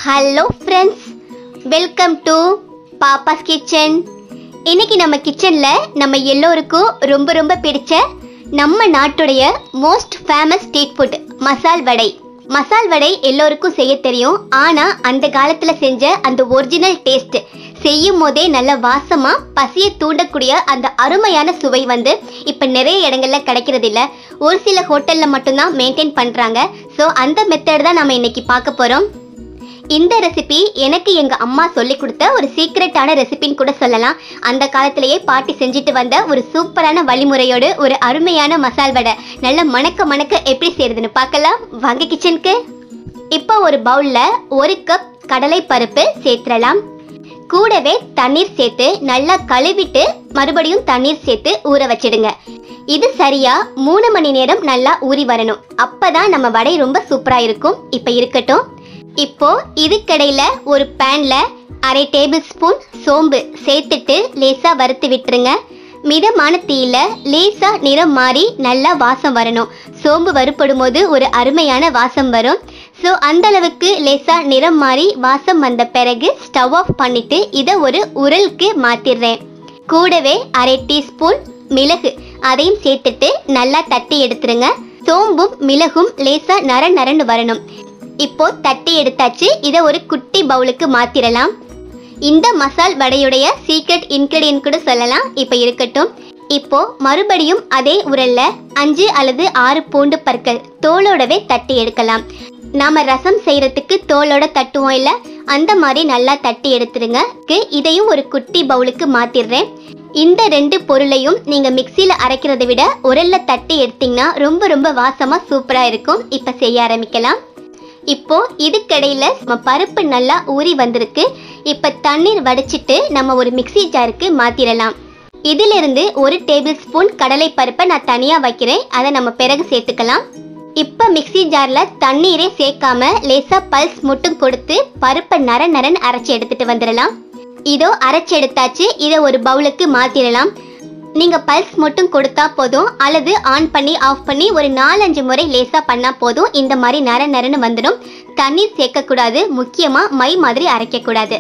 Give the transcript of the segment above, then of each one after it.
hello friends welcome to papa's kitchen இன்னைக்கு நம்ம கிச்சனில் நம்ம எல்லோருக்கும் ரொம்ப ரொம்ப பிடிச்ச நம்ம நாட்டுடைய மோஸ்ட் ஃபேமஸ் ஸ்ட்ரீட் ஃபுட் மசால் வடை மசால் வடை எல்லோருக்கும் செய்ய தெரியும் ஆனால் அந்த காலத்தில் செஞ்ச அந்த ஒரிஜினல் டேஸ்ட் செய்யும் போதே நல்ல வாசமா பசியை தூண்டக்கூடிய அந்த அருமையான சுவை வந்து இப்போ நிறைய இடங்கள்ல கிடைக்கிறது இல்ல ஒரு சில ஹோட்டல்ல மட்டும்தான் மெயின்டைன் பண்றாங்க ஸோ அந்த மெத்தட் தான் நம்ம இன்னைக்கு பார்க்க போறோம் இந்த ரெசிபி எனக்கு எங்க அம்மா சொல்லி கொடுத்த ஒரு சீக்ரெட்டான ரெசிபின்னு கூட சொல்லலாம் அந்த காலத்திலேயே பாட்டி செஞ்சுட்டு வந்த ஒரு சூப்பரான வழிமுறையோடு ஒரு அருமையான மசால் வடை நல்ல மணக்க மணக்க எப்படி செய்யறதுன்னு பார்க்கலாம் வாங்க கிச்சனுக்கு இப்போ ஒரு பவுல்ல ஒரு கப் கடலை பருப்பு சேர்த்துடலாம் கூடவே தண்ணீர் சேர்த்து நல்லா கழுவிட்டு மறுபடியும் தண்ணீர் சேர்த்து ஊற வச்சிடுங்க இது சரியா மூணு மணி நேரம் நல்லா ஊறி வரணும் அப்பதான் நம்ம வடை ரொம்ப சூப்பரா இருக்கும் இப்ப இருக்கட்டும் இப்போ இதுக்கடையில ஒரு பேன்ல அரை டேபிள் ஸ்பூன் சோம்பு சேர்த்துட்டு லேசா வறுத்து விட்டுருங்க மிதமான தீயில லேசா நிறம் மாறி நல்லா வாசம் வரணும் சோம்பு வறுப்படும் போது ஒரு அருமையான வாசம் வரும் ஸோ அந்த அளவுக்கு லேசா நிறம் மாறி வாசம் வந்த பிறகு ஸ்டவ் ஆஃப் பண்ணிட்டு இதை ஒரு உரலுக்கு மாத்திடுறேன் கூடவே அரை டீஸ்பூன் மிளகு அதையும் சேர்த்துட்டு நல்லா தட்டி எடுத்துருங்க சோம்பும் மிளகும் லேசா நர நரன்னு வரணும் இப்போ தட்டி எடுத்தாச்சு இதை ஒரு குட்டி பவுலுக்கு மாத்திரலாம் இந்த மசால் வடையுடைய சீக்ரெட் இன்கிரீடியன்ட் கூட சொல்லலாம் இப்போ இருக்கட்டும் இப்போ மறுபடியும் அதே உரல்ல அஞ்சு அல்லது ஆறு பூண்டு பற்கள் தோலோடவே தட்டி எடுக்கலாம் நாம ரசம் செய்யறதுக்கு தோலோட தட்டுவோம் இல்ல அந்த மாதிரி நல்லா தட்டி எடுத்துருங்க க்கு இதையும் ஒரு குட்டி பவுலுக்கு மாத்திடுறேன் இந்த ரெண்டு பொருளையும் நீங்க மிக்சியில அரைக்கிறதை விட உரல்ல தட்டி எடுத்தீங்கன்னா ரொம்ப ரொம்ப வாசமா சூப்பரா இருக்கும் இப்ப செய்ய ஆரம்பிக்கலாம் இப்போ இதுக்கடையில நம்ம பருப்பு நல்லா ஊறி வந்திருக்கு இப்ப தண்ணீர் வடிச்சிட்டு நம்ம ஒரு மிக்ஸி ஜாருக்கு மாத்திரலாம் இதிலிருந்து ஒரு டேபிள் ஸ்பூன் கடலை பருப்பை நான் தனியா வைக்கிறேன் அதை நம்ம பிறகு சேர்த்துக்கலாம் இப்ப மிக்ஸி ஜார்ல தண்ணீரே சேர்க்காம லேசா பல்ஸ் மட்டும் கொடுத்து பருப்பை நர நரன் அரைச்சி எடுத்துட்டு வந்துடலாம் இதோ அரைச்சி எடுத்தாச்சு இதை ஒரு பவுலுக்கு மாத்திரலாம் நீங்க பல்ஸ் மட்டும் கொடுத்தா போதும் அல்லது ஆன் பண்ணி ஆஃப் பண்ணி ஒரு நாலஞ்சு முறை லேசா பண்ணா போதும் இந்த மாதிரி நர நரன்னு வந்துடும் தண்ணீர் சேர்க்கக்கூடாது முக்கியமா மை மாதிரி அரைக்கக்கூடாது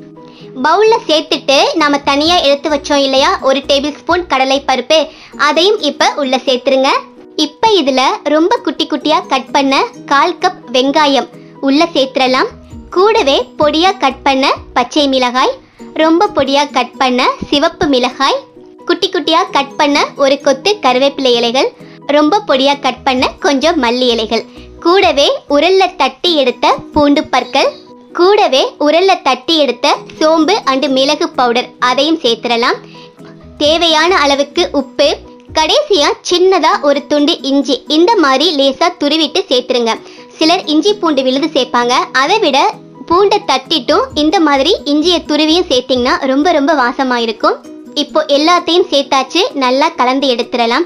பவுல்ல சேர்த்துட்டு நாம தனியா எடுத்து வச்சோம் இல்லையா ஒரு டேபிள் ஸ்பூன் கடலை பருப்பு அதையும் இப்ப உள்ள சேர்த்துருங்க இப்ப இதுல ரொம்ப குட்டி குட்டியா கட் பண்ண கால் கப் வெங்காயம் உள்ள சேர்த்துடலாம் கூடவே பொடியா கட் பண்ண பச்சை மிளகாய் ரொம்ப பொடியா கட் பண்ண சிவப்பு மிளகாய் குட்டி குட்டியா கட் பண்ண ஒரு கொத்து கருவேப்பிலை இலைகள் ரொம்ப பொடியா கட் பண்ண கொஞ்சம் மல்லி இலைகள் கூடவே உரல்ல தட்டி எடுத்த பூண்டு பற்கள் கூடவே உரல்ல தட்டி எடுத்த சோம்பு அண்டு மிளகு பவுடர் அதையும் சேர்த்துடலாம் தேவையான அளவுக்கு உப்பு கடைசியா சின்னதா ஒரு துண்டு இஞ்சி இந்த மாதிரி லேசா துருவிட்டு சேர்த்துருங்க சிலர் இஞ்சி பூண்டு விழுது சேர்ப்பாங்க அதை விட பூண்டை தட்டிட்டும் இந்த மாதிரி இஞ்சியை துருவியும் சேர்த்தீங்கன்னா ரொம்ப ரொம்ப வாசமா இருக்கும் இப்போ எல்லாத்தையும் சேர்த்தாச்சு நல்லா கலந்து எடுத்துடலாம்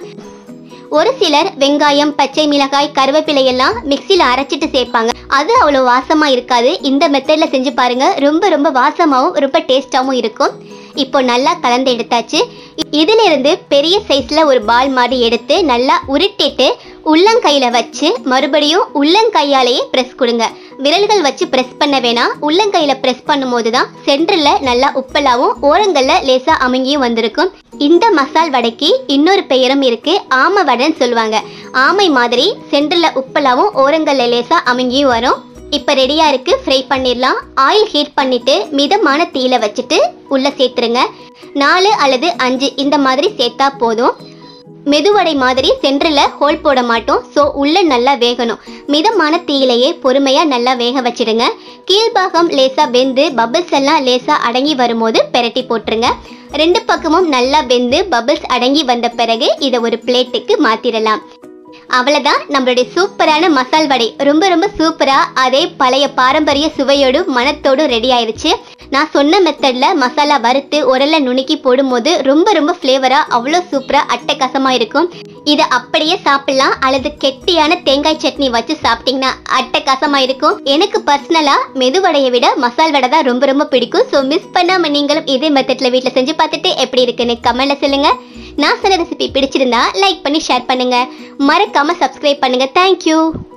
ஒரு சிலர் வெங்காயம் பச்சை மிளகாய் கருவேப்பிலை எல்லாம் மிக்சியில் அரைச்சிட்டு சேர்ப்பாங்க அது அவ்வளோ வாசமா இருக்காது இந்த மெத்தட்ல செஞ்சு பாருங்க ரொம்ப ரொம்ப வாசமாவும் ரொம்ப டேஸ்டாவும் இருக்கும் இப்போ நல்லா கலந்து எடுத்தாச்சு இதிலிருந்து பெரிய சைஸ்ல ஒரு பால் மாதிரி எடுத்து நல்லா உருட்டிட்டு உள்ளங்கையில வச்சு மறுபடியும் உள்ளங்கையாலேயே பிரஸ் கொடுங்க விரல்கள் வச்சு பிரஸ் பண்ண வேணாம் உள்ளங்கையில பிரஸ் பண்ணும்போது தான் சென்டர்ல நல்லா உப்பலாவும் ஓரங்கள்ல லேசா அமுங்கியும் வந்திருக்கும் இந்த மசால் வடைக்கு இன்னொரு பெயரும் இருக்கு ஆம வடைன்னு சொல்லுவாங்க ஆமை மாதிரி சென்டர்ல உப்பலாவும் ஓரங்கள்ல லேசா அமுங்கியும் வரும் இப்போ ரெடியா இருக்கு ஃப்ரை பண்ணிடலாம் ஆயில் ஹீட் பண்ணிட்டு மிதமான தீயில வச்சுட்டு உள்ள சேர்த்துருங்க நாலு அல்லது அஞ்சு இந்த மாதிரி சேர்த்தா போதும் மெதுவடை மாதிரி சென்டரில் ஹோல் போட மாட்டோம் ஸோ உள்ள நல்லா வேகணும் மிதமான தீயிலேயே பொறுமையாக நல்லா வேக வச்சிடுங்க கீழ்பாகம் லேசாக வெந்து பபிள்ஸ் எல்லாம் லேசாக அடங்கி வரும்போது பெரட்டி போட்டுருங்க ரெண்டு பக்கமும் நல்லா வெந்து பபிள்ஸ் அடங்கி வந்த பிறகு இதை ஒரு பிளேட்டுக்கு மாத்திரலாம் அவ்வளவுதான் நம்மளுடைய சூப்பரான மசால் வடை ரொம்ப ரொம்ப சூப்பரா அதே பழைய பாரம்பரிய சுவையோடும் மனத்தோடும் ரெடி ஆயிருச்சு நான் சொன்ன மெத்தட்ல மசாலா வறுத்து உரல்ல நுணுக்கி போடும்போது ரொம்ப ரொம்ப ஃப்ளேவரா அவ்வளோ சூப்பரா அட்டகாசமா இருக்கும் இதை அப்படியே சாப்பிடலாம் அல்லது கெட்டியான தேங்காய் சட்னி வச்சு சாப்பிட்டீங்கன்னா அட்டகாசமா இருக்கும் எனக்கு பர்சனலா மெதுவடையை விட மசால் வடை தான் ரொம்ப ரொம்ப பிடிக்கும் ஸோ மிஸ் பண்ணாம நீங்களும் இதே மெத்தட்ல வீட்டில் செஞ்சு பார்த்துட்டு எப்படி இருக்குன்னு கமெண்ட்ல சொல்லுங்க நான் சொன்ன ரெசிபி பிடிச்சிருந்தா லைக் பண்ணி ஷேர் பண்ணுங்க மறக்காம சப்ஸ்கிரைப் பண்ணுங்க தேங்க்யூ